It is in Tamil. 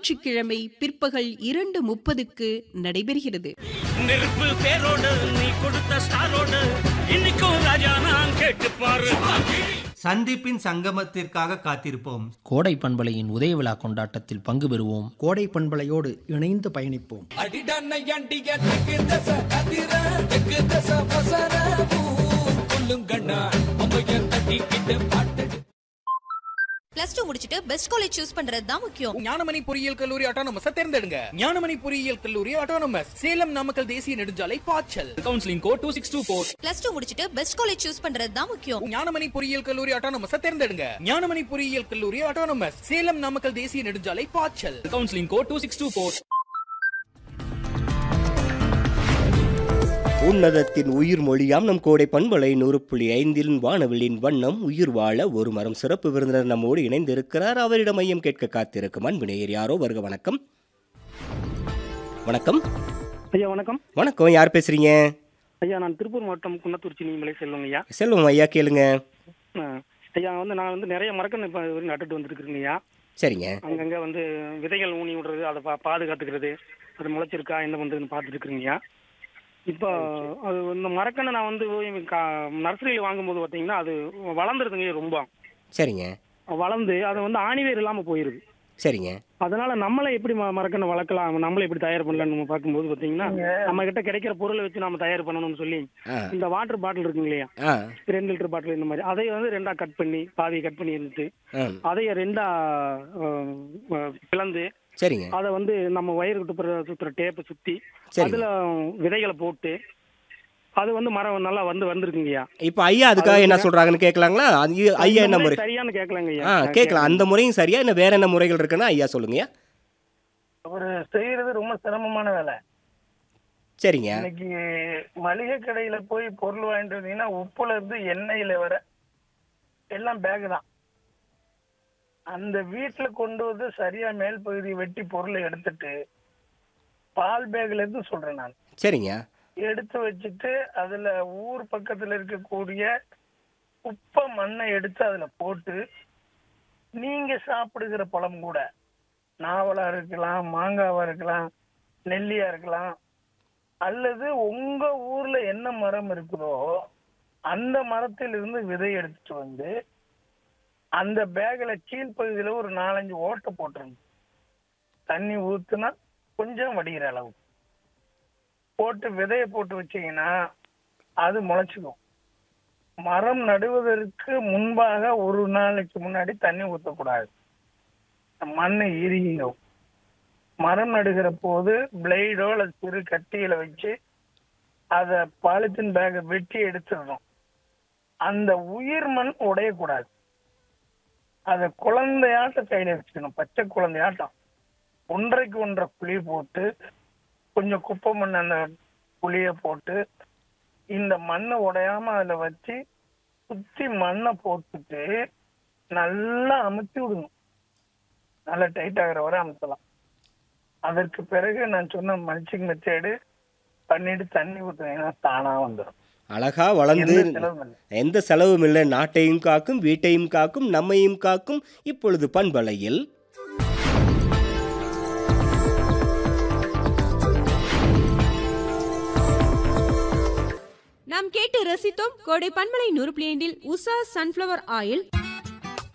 ஞாயிற்றுக்கிழமை பிற்பகல் இரண்டு முப்பதுக்கு நடைபெறுகிறது நெருப்பு பேரோடு நீ கொடுத்த ஸ்டாரோடு இன்னைக்கும் ராஜா நான் கேட்டு பாரு சந்திப்பின் சங்கமத்திற்காக காத்திருப்போம் கோடை பண்பலையின் உதய விழா கொண்டாட்டத்தில் பங்கு பெறுவோம் கோடை பண்பலையோடு இணைந்து பயணிப்போம் பிளஸ் டூ முடிச்சிட்டு பெஸ்ட் காலேஜ் சூஸ் பண்றது தான் முக்கியம் ஞானமணி பொறியியல் கல்லூரி ஆட்டோனமஸ் தேர்ந்தெடுங்க ஞானமணி பொறியியல் கல்லூரி ஆட்டோனமஸ் சேலம் நாமக்கல் தேசிய நெடுஞ்சாலை பாய்ச்சல் counselling code two six two four plus two முடிச்சிட்டு பெஸ்ட் காலேஜ் சூஸ் பண்றது தான் முக்கியம் ஞானமணி பொறியியல் கல்லூரி ஆட்டோனமஸ் தேர்ந்தெடுங்க ஞானமணி பொறியியல் கல்லூரி ஆட்டோனமஸ் சேலம் நாமக்கல் தேசிய நெடுஞ்சாலை பாய்ச்சல் counselling code two six two four உன்னதத்தின் உயிர் மொழியாம் நம் கோடை பண்பலை நூறு புள்ளி ஐந்தில் வானவில்லின் வண்ணம் உயிர் வாழ ஒரு மரம் சிறப்பு விருந்தினர் நம்மோடு இணைந்திருக்கிறார் அவரிடம் மையம் கேட்க காத்திருக்கும் அன்பு நேயர் யாரோ வருக வணக்கம் வணக்கம் ஐயா வணக்கம் வணக்கம் யார் பேசுறீங்க ஐயா நான் திருப்பூர் மாவட்டம் குன்னத்தூர் சினிமலை செல்வங்க ஐயா செல்வம் ஐயா கேளுங்க ஆ, ஐயா வந்து நான் வந்து நிறைய மரக்கன்று இப்போ வரைக்கும் நட்டுட்டு வந்துருக்குறேங்க ஐயா சரிங்க அங்கங்கே வந்து விதைகள் ஊனி விடுறது அதை பா பாதுகாத்துக்கிறது அது முளைச்சிருக்கா என்ன பண்ணுறதுன்னு பார்த்துட்டு இருக்கிறேங்க ஐயா இப்போ அது இந்த மரக்கன்று நான் வந்து நர்சரியில் வாங்கும்போது பார்த்தீங்கன்னா அது வளர்ந்துருதுங்க ஐயா ரொம்ப சரிங்க வளர்ந்து அது வந்து ஆணிவேர் இல்லாமல் போயிருது சரிங்க அதனால நம்மளே எப்படி ம- மரக்கன்று வளர்க்கலாம் நம்மளே எப்படி தயார் பண்ணலாம்னு நம்ம பார்க்கும்போது பார்த்தீங்கன்னா நம்ம கிட்ட கிடைக்கிற பொருளை வச்சு நம்ம தயார் பண்ணணும்னு சொல்லி ஆ இந்த வாட்டர் பாட்டில் இருக்குங்க இல்லையா ஆ ரெண்டு லிட்டர் பாட்டில் இந்த மாதிரி அதை வந்து ரெண்டா கட் பண்ணி பாதியை கட் பண்ணி இருந்துட்டு ஆ அதைய ரெண்டா அஹ், அஹ், பிளந்து சரிங்க அதை வந்து நம்ம வயிறு சுத்துற சுத்துற டேப்பை சுத்தி சரிங்க. அதுல விதைகளை போட்டு அது வந்து மரம் நல்லா வந்து வந்திருக்குங்கய்யா இப்போ ஐயா அதுக்காக என்ன சொல்றாங்கன்னு கேட்கலாங்களா அது இது- ஐயா இந்த என்ன முறை முறை சரியான்னு கேட்கலாங்க ஆ கேட்கலாம் அந்த முறையும் சரியா இன்னும் வேற என்ன முறைகள் இருக்குன்னா ஐயா சொல்லுங்க ஒரு செய்யறது ரொம்ப சிரமமான வேலை சரிங்க இன்னைக்கு மளிகை கடையில போய் பொருள் வாங்கிட்டு வந்தீங்கன்னா உப்புல இருந்து எண்ணெயில வர எல்லாம் பேக் தான் அந்த வீட்டுல கொண்டு வந்து சரியா மேல் பகுதி வெட்டி பொருளை எடுத்துட்டு பால் பேக்ல இருந்து சொல்றேன் நான் சரிங்க எடுத்து வச்சுட்டு அதுல ஊர் பக்கத்துல இருக்கக்கூடிய உப்ப மண்ணை எடுத்து அதுல போட்டு நீங்க சாப்பிடுகிற பழம் கூட நாவலா இருக்கலாம் மாங்காவா இருக்கலாம் நெல்லியா இருக்கலாம் அல்லது உங்க ஊர்ல என்ன மரம் இருக்குதோ அந்த மரத்திலிருந்து விதை எடுத்துட்டு வந்து அந்த பேக்ல கீழ்ப்பகுதியில ஒரு நாலஞ்சு ஓட்டை போட்டுருங்க தண்ணி ஊத்துனா கொஞ்சம் வடிகிற அளவு போட்டு விதைய போட்டு வச்சீங்கன்னா அது முளைச்சுக்கும் மரம் நடுவதற்கு முன்பாக ஒரு நாளைக்கு முன்னாடி தண்ணி ஊற்றக்கூடாது மண் இறுகிடும் மரம் நடுகிற போது பிளேடோ அல்லது சிறு கட்டியில வச்சு அத பாலித்தீன் பேக்கை வெட்டி எடுத்துடணும் அந்த உயிர் மண் உடையக்கூடாது அத குழந்தையாட்டம் கையில வச்சுக்கணும் பச்சை குழந்தையாட்டம் ஒன்றைக்கு ஒன்றரை புளி போட்டு கொஞ்சம் குப்பை மண் அந்த புளிய போட்டு இந்த மண்ணை உடையாம அதுல வச்சு சுத்தி மண்ணை போட்டுட்டு நல்லா அமுத்தி விடணும் நல்லா டைட் ஆகுற வரை அமுத்தலாம் அதற்கு பிறகு நான் சொன்ன மல்ச்சிங் மெத்தேடு பண்ணிட்டு தண்ணி ஊத்துனீங்கன்னா தானா வந்துடும் அழகா வளர்ந்து எந்த செலவும் இல்லை. எந்த செலவும் இல்லை நாட்டையும் காக்கும் வீட்டையும் காக்கும் நம்மையும் காக்கும் இப்பொழுது பண்பலையில் நாம் கேட்டு ரசித்தோம் கோடை பண்பலை நூறு பிளேண்டில் உஷா சன்ஃப்ளவர் ஆயில்